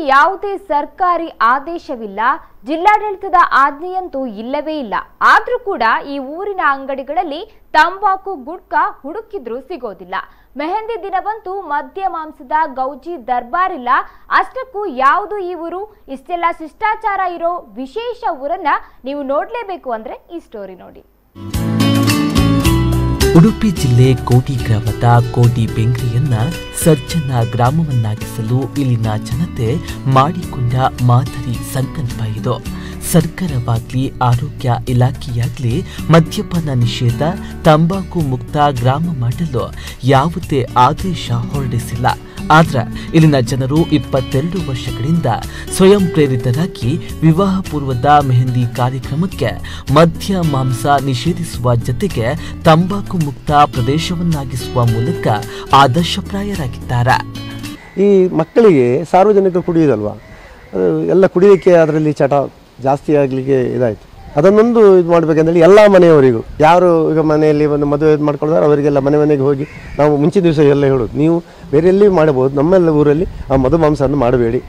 ಯಾವುದೇ ಸರ್ಕಾರಿ ಆದೇಶವಿಲ್ಲ ಜಿಲ್ಲಾಡಳಿತದ ಆಜ್ಞೆಯಂತೂ ಇಲ್ಲವೇ ಇಲ್ಲ ಆದ್ರೂ ಕೂಡ ಈ ಊರಿನ ಅಂಗಡಿಗಳಲ್ಲಿ ತಂಬಾಕು ಗುಟ್ಕಾ ಹುಡುಕಿದ್ರೂ ಸಿಗೋದಿಲ್ಲ ಮೆಹಂದಿ ದಿನವಂತೂ ಮದ್ಯ ಮಾಂಸದ ಗೌಜಿ ದರ್ಬಾರಿಲ್ಲ ಅಷ್ಟಕ್ಕೂ ಯಾವುದು ಈ ಊರು ಇಷ್ಟೆಲ್ಲ ಶಿಷ್ಟಾಚಾರ ಇರೋ ವಿಶೇಷ ಊರನ್ನ ನೀವು ನೋಡ್ಲೇಬೇಕು ಅಂದ್ರೆ ಈ ಸ್ಟೋರಿ ನೋಡಿ ಉಡುಪಿ ಜಿಲ್ಲೆ ಕೋಟಿ ಗ್ರಾಮದ ಕೋಟಿ ಬೆಂಗ್ರಿಯನ್ನ ಸರ್ಜನ್ನ ಗ್ರಾಮವನ್ನಾಗಿಸಲು ಇಲ್ಲಿನ ಜನತೆ ಮಾಡಿಕೊಂಡ ಮಾದರಿ ಸಂಕಲ್ಪ ಇದು ಸರ್ಕಾರವಾಗ್ಲಿ ಆರೋಗ್ಯ ಇಲಾಖೆಯಾಗ್ಲಿ ಮದ್ಯಪಾನ ನಿಷೇಧ ತಂಬಾಕು ಮುಕ್ತ ಗ್ರಾಮ ಮಾಡಲು ಯಾವುದೇ ಆದೇಶ ಹೊರಡಿಸಿಲ್ಲ ಆದ್ರೆ ಇಲ್ಲಿನ ಜನರು ಇಪ್ಪತ್ತೆರಡು ವರ್ಷಗಳಿಂದ ಸ್ವಯಂ ಪ್ರೇರಿತರಾಗಿ ವಿವಾಹ ಪೂರ್ವದ ಮೆಹಂದಿ ಕಾರ್ಯಕ್ರಮಕ್ಕೆ ಮದ್ಯ ಮಾಂಸ ನಿಷೇಧಿಸುವ ಜೊತೆಗೆ ತಂಬಾಕು ಮುಕ್ತ ಪ್ರದೇಶವನ್ನಾಗಿಸುವ ಮೂಲಕ ಆದರ್ಶಪ್ರಾಯರಾಗಿದ್ದಾರೆ ಈ ಮಕ್ಕಳಿಗೆ ಸಾರ್ವಜನಿಕ ಕುಡಿಯೋದಲ್ವಾ ಅದು ಎಲ್ಲ ಕುಡಿಯೋಕ್ಕೆ ಅದರಲ್ಲಿ ಚಟ ಜಾಸ್ತಿ ಆಗಲಿಕ್ಕೆ ಇದಾಯಿತು ಅದನ್ನೊಂದು ಇದು ಮಾಡಬೇಕಂತೇಳಿ ಎಲ್ಲ ಮನೆಯವರಿಗೂ ಯಾರು ಈಗ ಮನೆಯಲ್ಲಿ ಒಂದು ಮದುವೆ ಇದು ಮಾಡ್ಕೊಳ್ತಾರೆ ಅವರಿಗೆಲ್ಲ ಮನೆ ಮನೆಗೆ ಹೋಗಿ ನಾವು ಮುಂಚಿನ ದಿವಸ ಎಲ್ಲ ಹೇಳೋದು ನೀವು ಬೇರೆ ಎಲ್ಲಿ ಮಾಡಬಹುದು ನಮ್ಮೆಲ್ಲ ಊರಲ್ಲಿ ಆ ಮಧು ಮಾಂಸವನ್ನು ಮಾಡಬೇಡಿ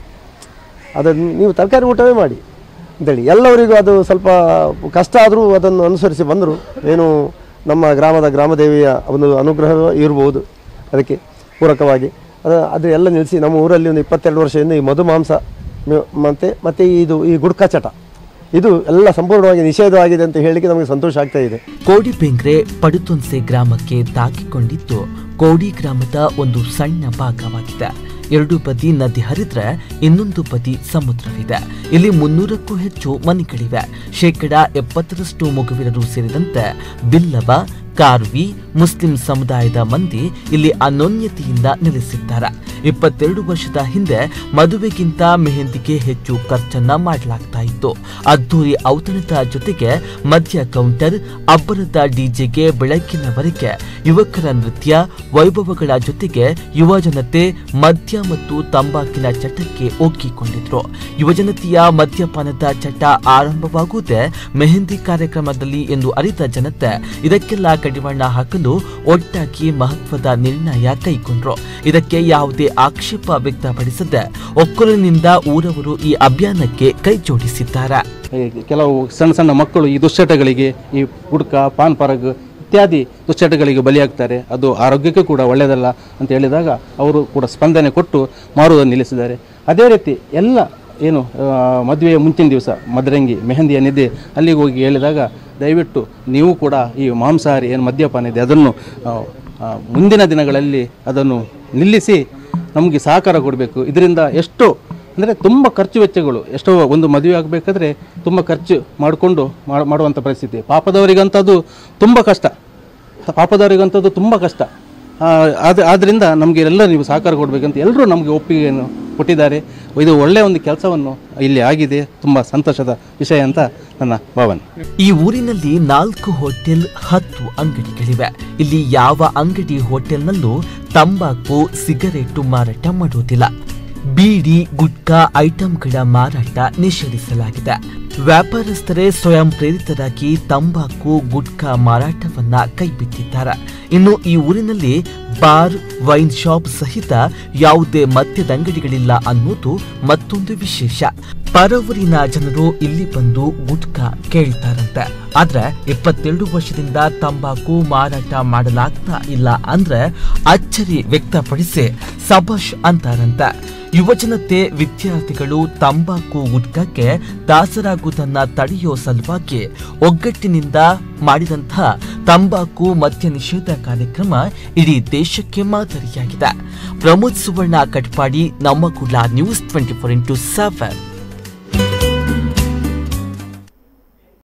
ಅದನ್ನು ನೀವು ತರಕಾರಿ ಊಟವೇ ಮಾಡಿ ಅಂತೇಳಿ ಎಲ್ಲವರಿಗೂ ಅದು ಸ್ವಲ್ಪ ಕಷ್ಟ ಆದರೂ ಅದನ್ನು ಅನುಸರಿಸಿ ಬಂದರು ಏನು ನಮ್ಮ ಗ್ರಾಮದ ಗ್ರಾಮದೇವಿಯ ಒಂದು ಅನುಗ್ರಹ ಇರ್ಬೋದು ಅದಕ್ಕೆ ಪೂರಕವಾಗಿ ಅದು ಅದು ಎಲ್ಲ ನಿಲ್ಲಿಸಿ ನಮ್ಮ ಊರಲ್ಲಿ ಒಂದು ಇಪ್ಪತ್ತೆರಡು ವರ್ಷದಿಂದ ಈ ಮಧು ಮಾಂಸ ಮ- ಮತ್ತೆ ಮತ್ತು ಇದು ಈ ಗುಡ್ಕಾ ಚಟ ಇದು ಎಲ್ಲ ಸಂಪೂರ್ಣವಾಗಿ ನಿಷೇಧವಾಗಿದೆ ಅಂತ ಹೇಳಲಿಕ್ಕೆ ನಮಗೆ ಸಂತೋಷ ಆಗ್ತಾ ಇದೆ ಕೋಡಿ ಬೆಂಗ್ರೆ ಪಡುತೊನ್ಸೆ ಗ್ರಾಮಕ್ಕೆ ತಾಕಿಕೊಂಡಿದ್ದು ಕೋಡಿ ಗ್ರಾಮದ ಒಂದು ಸಣ್ಣ ಭಾಗವಾಗಿದೆ ಎರಡು ಬದಿ ನದಿ ಹರಿದ್ರೆ ಇನ್ನೊಂದು ಬದಿ ಸಮುದ್ರವಿದೆ ಇಲ್ಲಿ ಮುನ್ನೂರಕ್ಕೂ ಹೆಚ್ಚು ಮನೆಗಳಿವೆ ಶೇಕಡ ಎಪ್ಪತ್ತರಷ್ಟು ಮಗುವಿರರು ಸೇರಿದಂತೆ ಬಿಲ್ಲವ ಕಾರ್ವಿ ಮುಸ್ಲಿಂ ಸಮುದಾಯದ ಮಂದಿ ಇಲ್ಲಿ ಅನೋನ್ಯತೆಯಿಂದ ನೆಲೆಸಿದ್ದಾರೆ ಇಪ್ಪತ್ತೆರಡು ವರ್ಷದ ಹಿಂದೆ ಮದುವೆಗಿಂತ ಮೆಹಂದಿಗೆ ಹೆಚ್ಚು ಖರ್ಚನ್ನ ಮಾಡಲಾಗ್ತಾ ಇತ್ತು ಅದ್ದೂರಿ ಔತಣದ ಜೊತೆಗೆ ಮದ್ಯ ಕೌಂಟರ್ ಅಬ್ಬರದ ಡಿಜೆಗೆ ಬೆಳಕಿನವರೆಗೆ ಯುವಕರ ನೃತ್ಯ ವೈಭವಗಳ ಜೊತೆಗೆ ಯುವಜನತೆ ಮದ್ಯ ಮತ್ತು ತಂಬಾಕಿನ ಚಟಕ್ಕೆ ಒಗ್ಗಿಕೊಂಡಿದ್ರು ಯುವಜನತೆಯ ಮದ್ಯಪಾನದ ಚಟ ಆರಂಭವಾಗುವುದೇ ಮೆಹಂದಿ ಕಾರ್ಯಕ್ರಮದಲ್ಲಿ ಎಂದು ಅರಿತ ಜನತೆ ಇದಕ್ಕೆಲ್ಲ ಕಡಿವಾಣ ಹಾಕಲು ಒಟ್ಟಾಗಿ ಮಹತ್ವದ ನಿರ್ಣಯ ಕೈಗೊಂಡ್ರು ಇದಕ್ಕೆ ಯಾವುದೇ ಆಕ್ಷೇಪ ವ್ಯಕ್ತಪಡಿಸದೆ ಒಕ್ಕೊಲಿನಿಂದ ಊರವರು ಈ ಅಭಿಯಾನಕ್ಕೆ ಕೈ ಜೋಡಿಸಿದ್ದಾರೆ ಈ ಕೆಲವು ಸಣ್ಣ ಸಣ್ಣ ಮಕ್ಕಳು ಈ ದುಶ್ಚಟಗಳಿಗೆ ಈ ಗುಡ್ಕ ಪಾನ್ ಪರಗ್ ಇತ್ಯಾದಿ ದುಶ್ಚಟಗಳಿಗೆ ಬಲಿಯಾಗ್ತಾರೆ ಅದು ಆರೋಗ್ಯಕ್ಕೆ ಕೂಡ ಒಳ್ಳೆಯದಲ್ಲ ಅಂತ ಹೇಳಿದಾಗ ಅವರು ಕೂಡ ಸ್ಪಂದನೆ ಕೊಟ್ಟು ಮಾರುವುದನ್ನು ನಿಲ್ಲಿಸಿದ್ದಾರೆ ಅದೇ ರೀತಿ ಎಲ್ಲ ಏನು ಆ, ಮದುವೆಯ ಮುಂಚಿನ ದಿವಸ ಮದರಂಗಿ ಮೆಹಂದಿ ಏನಿದೆ ಅಲ್ಲಿಗೆ ಹೋಗಿ ಹೇಳಿದಾಗ ದಯವಿಟ್ಟು ನೀವು ಕೂಡ ಈ ಮಾಂಸಾಹಾರಿ ಏನು ಮದ್ಯಪಾನ ಇದೆ ಅದನ್ನು ಆ, ಆ, ಮುಂದಿನ ದಿನಗಳಲ್ಲಿ ಅದನ್ನು ನಿಲ್ಲಿಸಿ ನಮಗೆ ಸಹಕಾರ ಕೊಡಬೇಕು ಇದರಿಂದ ಎಷ್ಟೋ ಅಂದರೆ ತುಂಬ ಖರ್ಚು ವೆಚ್ಚಗಳು ಎಷ್ಟೋ ಒಂದು ಮದುವೆ ಆಗಬೇಕಾದ್ರೆ ತುಂಬ ಖರ್ಚು ಮಾಡಿಕೊಂಡು ಮಾಡುವಂಥ ಪರಿಸ್ಥಿತಿ ಪಾಪದವರಿಗಂಥದ್ದು ತುಂಬ ಕಷ್ಟ ಪಾಪದವರಿಗಂಥದ್ದು ತುಂಬ ಕಷ್ಟ ಆ, ಆದ ಆದ್ದರಿಂದ ನಮಗೆ ಎಲ್ಲ ನೀವು ಸಹಕಾರ ಕೊಡಬೇಕಂತ ಎಲ್ಲರೂ ನಮಗೆ ಒಪ್ಪಿಗೆಯನ್ನು ಕೊಟ್ಟಿದ್ದಾರೆ ಇದು ಒಳ್ಳೆಯ ಒಂದು ಕೆಲಸವನ್ನು ಇಲ್ಲಿ ಆಗಿದೆ ತುಂಬ ಸಂತೋಷದ ವಿಷಯ ಅಂತ ನನ್ನ ಭಾವನೆ ಈ ಊರಿನಲ್ಲಿ ನಾಲ್ಕು ಹೋಟೆಲ್ ಹತ್ತು ಅಂಗಡಿಗಳಿವೆ ಇಲ್ಲಿ ಯಾವ ಅಂಗಡಿ ಹೋಟೆಲ್ನಲ್ಲೂ ತಂಬಾಕು ಸಿಗರೇಟು ಮಾರಾಟ ಮಾಡುವುದಿಲ್ಲ ಬೀಡಿ ಗುಟ್ಕಾ ಐಟಂಗಳ ಮಾರಾಟ ನಿಷೇಧಿಸಲಾಗಿದೆ ವ್ಯಾಪಾರಸ್ಥರೇ ಸ್ವಯಂ ಪ್ರೇರಿತರಾಗಿ ತಂಬಾಕು ಗುಟ್ಕಾ ಮಾರಾಟವನ್ನ ಕೈಬಿಟ್ಟಿದ್ದಾರೆ ಇನ್ನು ಈ ಊರಿನಲ್ಲಿ ಬಾರ್ ವೈನ್ ಶಾಪ್ ಸಹಿತ ಯಾವುದೇ ಮದ್ಯದ ಅಂಗಡಿಗಳಿಲ್ಲ ಅನ್ನೋದು ಮತ್ತೊಂದು ವಿಶೇಷ ಪರವೂರಿನ ಜನರು ಇಲ್ಲಿ ಬಂದು ಗುಟ್ಕಾ ಕೇಳ್ತಾರಂತೆ ಆದ್ರೆ ಇಪ್ಪತ್ತೆರಡು ವರ್ಷದಿಂದ ತಂಬಾಕು ಮಾರಾಟ ಮಾಡಲಾಗ್ತಾ ಇಲ್ಲ ಅಂದ್ರೆ ಅಚ್ಚರಿ ವ್ಯಕ್ತಪಡಿಸಿ ಸಬಾಷ್ ಅಂತಾರಂತೆ ಯುವಜನತೆ ವಿದ್ಯಾರ್ಥಿಗಳು ತಂಬಾಕು ಗುಟ್ಕಕ್ಕೆ ದಾಸರಾಗುವುದನ್ನ ತಡೆಯೋ ಸಲುವಾಗಿ ಒಗ್ಗಟ್ಟಿನಿಂದ ಮಾಡಿದಂತಹ ತಂಬಾಕು ಮದ್ಯ ನಿಷೇಧ ಕಾರ್ಯಕ್ರಮ ಇಡೀ ದೇಶಕ್ಕೆ ಮಾದರಿಯಾಗಿದೆ ಪ್ರಮೋದ್ ಸುವರ್ಣ ಕಟ್ಪಾಡಿ ನಮ್ಮ ಕುಲ news twenty four into seven